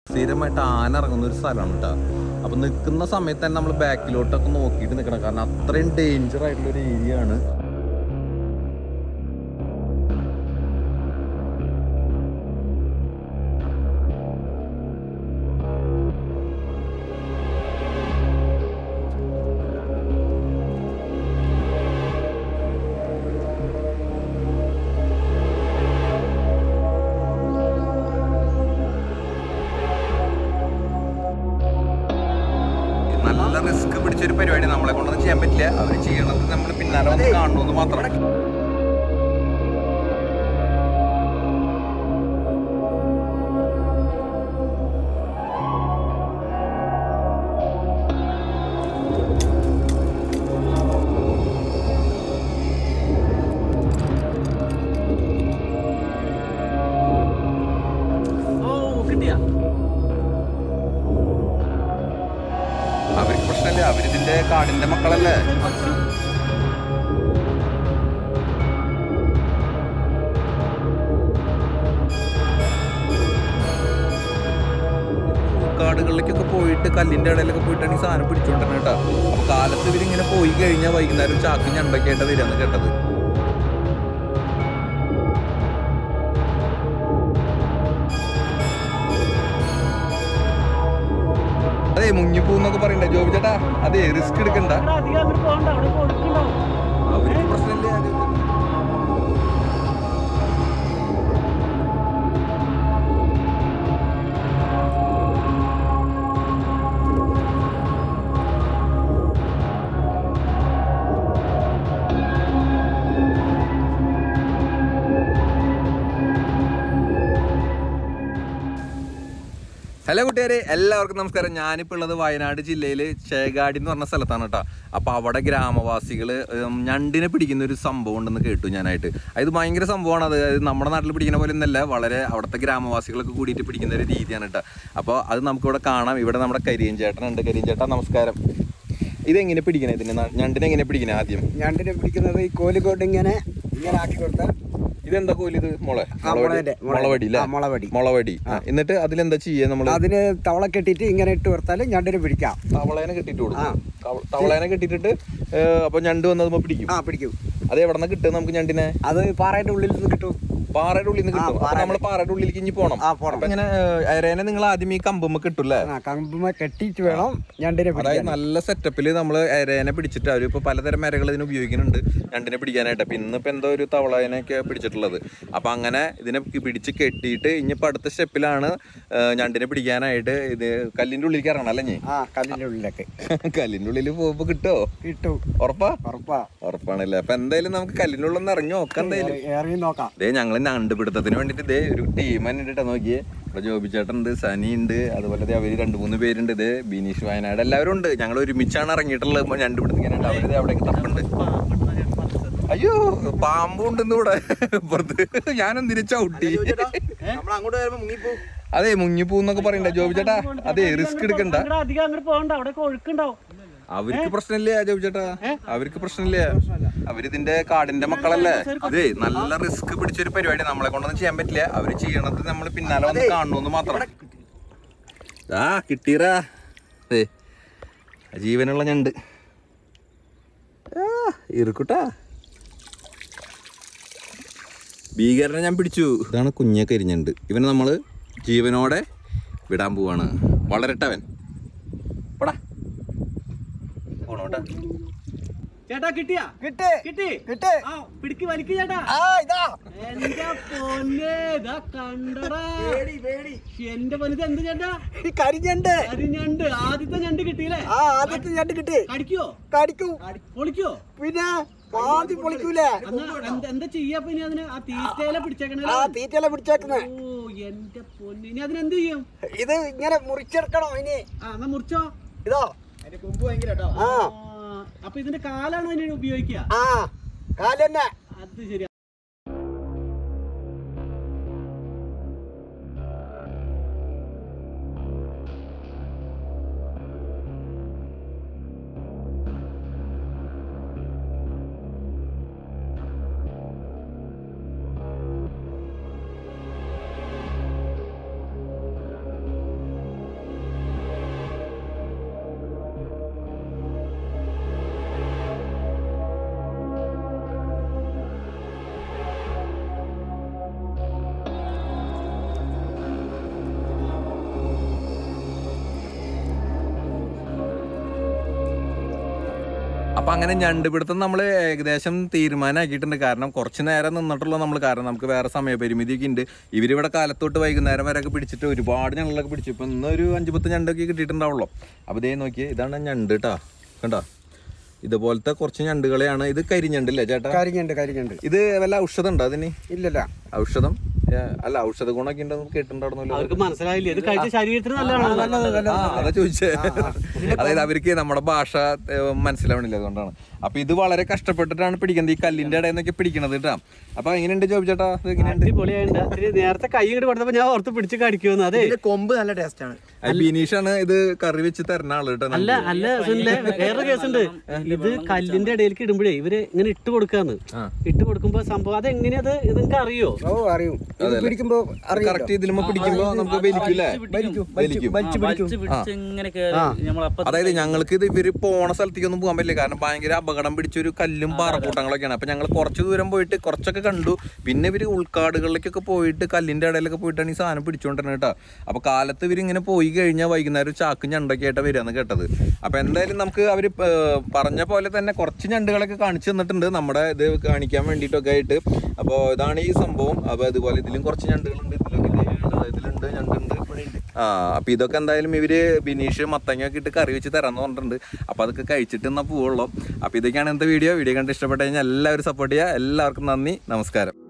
സ്ഥിരമായിട്ട് ആന ഇറങ്ങുന്ന ഒരു സ്ഥലമാണ് കേട്ടോ അപ്പൊ നിൽക്കുന്ന സമയത്ത് തന്നെ നമ്മൾ ബാക്കിലോട്ടൊക്കെ നോക്കിയിട്ട് നിൽക്കണം കാരണം അത്രയും ഡേഞ്ചർ ആയിട്ടുള്ള ഒരു ഏരിയ ആണ് നല്ല റിസ്ക് പിടിച്ചൊരു പരിപാടി നമ്മളെ കൊണ്ടൊന്നും ചെയ്യാൻ പറ്റില്ല അവർ ചെയ്യണത് നമ്മൾ പിന്നാലെ വന്ന് കാണണമെന്ന് മാത്രം ഓ കിട്ടിയാ അവർക്ക് പ്രശ്നമില്ല അവരിതിന്റെ കാടിന്റെ മക്കളല്ലേ കാടുകളിലേക്കൊക്കെ പോയിട്ട് കല്ലിന്റെ ഇടയിലൊക്കെ പോയിട്ടാണ് ഈ സാധനം പിടിച്ചോണ്ടിരുന്നത് കേട്ടോ അപ്പൊ കാലത്ത് ഇവരിങ്ങനെ പോയി കഴിഞ്ഞാൽ വൈകുന്നേരം ചാക്ക് ഞണ്ടൊക്കെയായിട്ട് വരികയെന്ന് കേട്ടത് അതെ മുങ്ങിപ്പൂന്നൊക്കെ പറയണ്ട ജോബി ചേട്ടാ അതെ റിസ്ക് എടുക്കണ്ട ഇവിടെ അധികം അങ്ങോട്ട് പോകണ്ട അവിടെ കൊടുക്കണ്ടാവും അവർക്ക് പ്രശ്നമില്ല അത് ഹലോ കൂട്ടുകാരെ എല്ലാവർക്കും നമസ്കാരം ഞാനിപ്പോൾ ഉള്ളത് വയനാട് ജില്ലയിൽ ചേകാടി എന്ന് പറഞ്ഞ സ്ഥലത്താണ് കേട്ടോ അപ്പോൾ അവിടെ ഗ്രാമവാസികൾ ഞണ്ടിനെ പിടിക്കുന്ന ഒരു സംഭവം ഉണ്ടെന്ന് കേട്ടു ഞാനായിട്ട് അത് ഭയങ്കര സംഭവമാണ് അത് അത് നമ്മുടെ നാട്ടിൽ പിടിക്കുന്ന പോലെ ഒന്നല്ല വളരെ അവിടുത്തെ ഗ്രാമവാസികളൊക്കെ കൂടിയിട്ട് പിടിക്കുന്ന ഒരു രീതിയാണ് കേട്ടോ അപ്പോൾ അത് നമുക്കിവിടെ കാണാം ഇവിടെ നമ്മുടെ കരിയൻ ചേട്ടനുണ്ട് കരിയൻ ചേട്ടാ നമസ്കാരം ഇതെങ്ങനെ പിടിക്കണേ ഇതിനെ ന- ഞണ്ടിനെ എങ്ങനെ പിടിക്കണേ ആദ്യം ഞണ്ടിനെ പിടിക്കുന്നത് ഈ കോലിക്കോട്ട് ഇങ്ങനെ ഇങ്ങനെ ആക്കി കൊടുത്താൽ ഇതെന്താ കോലി ഇത് മുള ആ, മുളയുടെ, മുള. മുളവടി അല്ലേ ആ, മുളവടി. മുളവടി ആ, എന്നിട്ട് അതിലെന്താ ചെയ്യാ നമ്മൾ അതിന് തവള കെട്ടിയിട്ട് ഇങ്ങനെ ഇട്ട് കൊടുത്താൽ ഞണ്ടിനെ പിടിക്കാം തവളേനെ കെട്ടിട്ട് കൊടുക്കും ആ. തവ- തവളേനെ കെട്ടിട്ടിട്ട് ഏഹ്, അപ്പൊ ഞണ്ട് വന്നത് പിടിക്കും ആ പിടിക്കും അത് എവിടെ നിന്ന് കിട്ടും നമുക്ക് ഞണ്ടിനെ അത് പാറയുടെ ഉള്ളിൽ നിന്ന് കിട്ടും പാറയുടെ ഉള്ളിൽ നിന്ന് ആ, കിട്ടും അപ്പൊ പാറയുടെ. നമ്മൾ പാറയുടെ ഉള്ളിലേക്ക് ഇനി പോണം ആ, പോണം. അപ്പൊ ഇങ്ങനെ ഏഹ്, അരേനെ നിങ്ങൾ ആദ്യം ഈ കമ്പുമ്മ കിട്ടൂല്ലേ ആ കമ്പുമ കെട്ടിയിട്ട് വേണം ഞണ്ടിനെ അതായത് പിടിക്കാൻ നല്ല സെറ്റപ്പിൽ നമ്മൾ അരേനെ പിടിച്ചിട്ട് അവർ ഇപ്പോൾ പലതരം മരകൾ ഇതിന് ഉപയോഗിക്കുന്നുണ്ട് ഞണ്ടിനെ പിടിക്കാനായിട്ട് അപ്പം ഇന്നിപ്പോൾ എന്തോ ഒരു തവളേനെയൊക്കെ പിടിച്ചിട്ടുള്ളത് അപ്പം അങ്ങനെ ഇതിനെ പി- പിടിച്ച് കെട്ടിയിട്ട് ഇനിയിപ്പോൾ അടുത്ത സ്റ്റെപ്പിലാണ് ഞണ്ടിനെ പിടിക്കാനായിട്ട് ഇത് കല്ലിൻ്റെ ഉള്ളിലേക്ക് ഇറങ്ങണം അല്ലേ നീ ആ കല്ലിന്റെ ഉള്ളിലേക്ക് കല്ലിൻ്റെ ഉള്ളിൽ പോകുമ്പോൾ കിട്ടുമോ കിട്ടും ഉറപ്പാ ഉറപ്പാ ഉറപ്പാണല്ലേ അപ്പൊ എന്തായാലും നമുക്ക് കല്ലിൻ്റെ ഉള്ളിൽ ഒന്ന് ഇറങ്ങി നോക്കാം എന്തായാലും ഇറ- ഇറങ്ങി നോക്കാം ദേ ഞങ്ങൾ ഞണ്ടുപിടുത്തത്തിന് വേണ്ടിട്ട് ദേ ഒരു ടീം തന്നെ ഉണ്ട് ട്ടോ നോക്കിയേ ഇവിടെ ജോബി ചേട്ടനുണ്ട് സനി ഉണ്ട് അതുപോലെ ദേ അവര് രണ്ട് മൂന്ന് പേരുണ്ട് ഇത് ബിനീഷ് വയനാട് എല്ലാവരും ഉണ്ട് ഞങ്ങൾ ഒരുമിച്ചാണ് ഇറങ്ങിയിട്ടുള്ളത് ഞണ്ടുപിടുത്തത്തിനായിട്ട് അവര് ദേ അവിടേക്ക് തപ്പുണ്ട് അയ്യോ പാമ്പും ഉണ്ടെന്ന് ഇവിടെ പുറത്ത് ഞാനെന്തിനു ചവിട്ടി നമ്മൾ അങ്ങോട്ട് വരുമ്പോ മുങ്ങിപ്പോ അതെ മുങ്ങിപ്പൂന്നൊക്കെ പറയണ്ട ജോബി ചേട്ടാ അതെ റിസ്ക് എടുക്കണ്ട ഇവിടെ അധികം അങ്ങോട്ട് പോകണ്ട അവിടെ ഒഴുക്കുണ്ടാവും അവർക്ക് പ്രശ്നമില്ല ജോബി ചേട്ടാ അവർക്ക് പ്രശ്നമില്ല അവരിതിന്റെ കാടിന്റെ മക്കളല്ലേ അതെ നല്ല റിസ്ക് പിടിച്ചൊരു പരിപാടി നമ്മളെ കൊണ്ടൊന്നും ചെയ്യാൻ പറ്റില്ല അവര് ചെയ്യണത് നമ്മൾ പിന്നാലെ വന്ന് കാണണമെന്ന് മാത്രം ആ കിട്ടീറാ അതെ ജീവനുള്ള ഞണ്ട് ആ, ഇറുക്കുട്ടാ ഭീകരനെ ഞാൻ പിടിച്ചു ഇതാണ് കുഞ്ഞെ കരിഞ്ഞുണ്ട് ഇവനെ നമ്മൾ ജീവനോടെ വിടാൻ പോവാണ് വളരട്ടവൻ പോടാ പോണോട്ടാ ചേട്ടാ കിട്ടിയാ കിട്ടേ കിട്ടി കിട്ടേ ആ പിടിക്ക് വലിക്ക് ചേട്ടാ ആ ഇതാ എന്റെ പൊന്നെ ഇതാ കണ്ടടാ എന്റെ പൊന്നത് എന്ത് ചേട്ടാ ഈ കരിഞ്ഞണ്ട് അരിഞ്ഞണ്ട് ആദ്യത്തെ ഞണ്ട് കിട്ടിയില്ലേ ആ ആദ്യത്തെ ഞണ്ട് കിട്ടി കടിക്കോ കടിക്കും പൊളിക്കോ പിന്നെ ആദ്യം പൊളിക്കൂലേ എന്നാ എന്ത- എന്താ ചെയ്യാ പിന്നെ അതിന് ആ തീറ്റയില പിടിച്ചേക്കണേ ആ തീറ്റല പിടിച്ചേക്കുന്നേ ഓ എന്റെ പൊന്നെ ഇനി അതിനെന്ത് ചെയ്യും ഇത് ഇങ്ങനെ മുറിച്ചെടുക്കണം ഇനി ആ എന്നാ മുറിച്ചോ ഇതോ ആ ആ, അപ്പൊ ഇതിന്റെ കാലാണ് അതിന് ഉപയോഗിക്കുക ആ കാലന്നെ അത് ശരി അപ്പൊ അങ്ങനെ ഞണ്ടുപിടുത്തം നമ്മൾ ഏകദേശം തീരുമാനമാക്കിയിട്ടുണ്ട് കാരണം കുറച്ച് നേരം നിന്നിട്ടുള്ള നമ്മൾ കാരണം നമുക്ക് വേറെ സമയപരിമിതിയൊക്കെ ഉണ്ട് ഇവരിവിടെ കാലത്തോട്ട് വൈകുന്നേരം വരെ ഒക്കെ പിടിച്ചിട്ട് ഒരുപാട് ഞണ്ടൊക്കെ പിടിച്ചു ഇപ്പൊ ഇന്ന് ഒരു അഞ്ചു പത്ത് ഞണ്ടൊക്കെ കിട്ടിയിട്ടുണ്ടാവുള്ളൂ അപ്പൊ ഇതേ നോക്കിയേ ഇതാണ് ഞണ്ട് കേട്ടാ കണ്ടോ ഇതുപോലത്തെ കുറച്ച് ഞണ്ടുകളെയാണ് ഇത് കരിഞ്ഞണ്ടല്ലേ ചേട്ടാ കരിഞ്ഞുണ്ട് കരിഞ്ഞുണ്ട് ഇത് വല്ല ഔഷധം ഉണ്ടോ അതിന് ഇല്ലല്ല ഔഷധം ഏ, അല്ല ഔഷധ ഗുണമൊക്കെ ഉണ്ടെന്ന് കേട്ടിട്ടുണ്ടായിരുന്നല്ലോ അവർക്ക് മനസ്സിലായില്ലേ ഇത് കഴിച്ച ശരീരത്തിന് നല്ലതാണ് ആ, അതാ ചോദിച്ചേ അതായത് അവർക്ക് നമ്മുടെ ഭാഷ ഏ, മനസ്സിലാവണില്ല അതുകൊണ്ടാണ് അപ്പൊ ഇത് വളരെ കഷ്ടപ്പെട്ടിട്ടാണ് പിടിക്കുന്നത് ഈ കല്ലിന്റെ ഇടയിൽ നിന്നൊക്കെ പിടിക്കണത് കേട്ടാ അപ്പൊ എങ്ങനെയുണ്ട് ജോബി ചേട്ടാ ഇത് എങ്ങനെയുണ്ട് അടിപൊളിയായിട്ട് ഇത്തിരി നേരത്തെ കൈ ഇങ്ങോട്ട് കൊടുത്തപ്പോ ഞാൻ ഓർത്ത് പിടിച്ച് കടിക്കുമെന്ന് അതെ കൊമ്പ് നല്ല ടേസ്റ്റ് ആണ് അത് ബിനീഷാണ് ഇത് കറി വെച്ച് തരുന്ന ആള് കേട്ടോ അല്ല അല്ല സുനിലെ വേറെ കേസുണ്ട് ഇത് കല്ലിന്റെ ഇടയിലേക്ക് ഇടുമ്പോഴേ ഇവര് ഇങ്ങനെ ഇട്ട് കൊടുക്കാന്ന് ഇട്ട് കൊടുക്കുമ്പോ സംഭവം അത് എങ്ങനെയാ അത് ഇത് നിങ്ങൾക്ക് അറിയോ ഓ അറിയും ഇത് പിടിക്കുമ്പോ അറിയാം കറക്റ്റ് ഇതിലുമ്പോ പിടിക്കുമ്പോ നമുക്ക് വലിക്കൂലേ വലിക്കും വലിച്ച് പിടിച്ച് ഇങ്ങനെ കേറി നമ്മളപ്പ അതായത് ഞങ്ങൾക്ക് ഇത് ഇവര് പോണ സ്ഥലത്തേക്കൊന്നും പോകാൻ പറ്റില്ല കാരണം ഭയങ്കര അപകടം പിടിച്ചൊരു കല്ലും പാറക്കൂട്ടങ്ങളൊക്കെയാണ് അപ്പൊ ഞങ്ങൾ കുറച്ച് ദൂരം പോയിട്ട് കുറച്ചൊക്കെ കണ്ടു പിന്നെ ഇവര് ഉൾക്കാടുകളിലേക്കൊക്കെ പോയിട്ട് കല്ലിന്റെ ഇടയിലൊക്കെ പോയിട്ടാണ് ഈ സാധനം പിടിച്ചോണ്ടിരുന്നത് കേട്ടോ അപ്പൊ കാലത്ത് ഇവര് ഇങ്ങനെ പോയി കഴിഞ്ഞാൽ വൈകുന്നേരം ഒരു ചാക്ക് ഞണ്ടൊക്കെ ആയിട്ട് വരികയെന്ന് കേട്ടത് അപ്പൊ എന്തായാലും നമുക്ക് അവര് പ- പറഞ്ഞ പോലെ തന്നെ കുറച്ച് ഞണ്ടുകളൊക്കെ കാണിച്ചു തന്നിട്ടുണ്ട് നമ്മുടെ ഇത് കാണിക്കാൻ വേണ്ടിയിട്ടൊക്കെ ആയിട്ട് അപ്പോൾ ഇതാണ് ഈ സംഭവം അപ്പൊ അതുപോലെ ഇതിലും കുറച്ച് ഞണ്ടുകളുണ്ട് ഇതിലൊക്കെ ദേ ഇതിലുണ്ട് ഞണ്ടുണ്ട് ആ അപ്പൊ ഇതൊക്കെ എന്തായാലും ഇവര് ബിനീഷ് മത്തങ്ങ ഒക്കെ ഇട്ട് കറി വെച്ച് തരാന്ന് പറഞ്ഞിട്ടുണ്ട് അപ്പൊ അതൊക്കെ കഴിച്ചിട്ട് എന്നാ പോവുള്ളൂ അപ്പൊ ഇതൊക്കെയാണ് ഇന്നത്തെ വീഡിയോ വീഡിയോ കണ്ട് ഇഷ്ടപ്പെട്ടു കഴിഞ്ഞാൽ എല്ലാവരും സപ്പോർട്ട് ചെയ്യുക എല്ലാവർക്കും നന്ദി നമസ്കാരം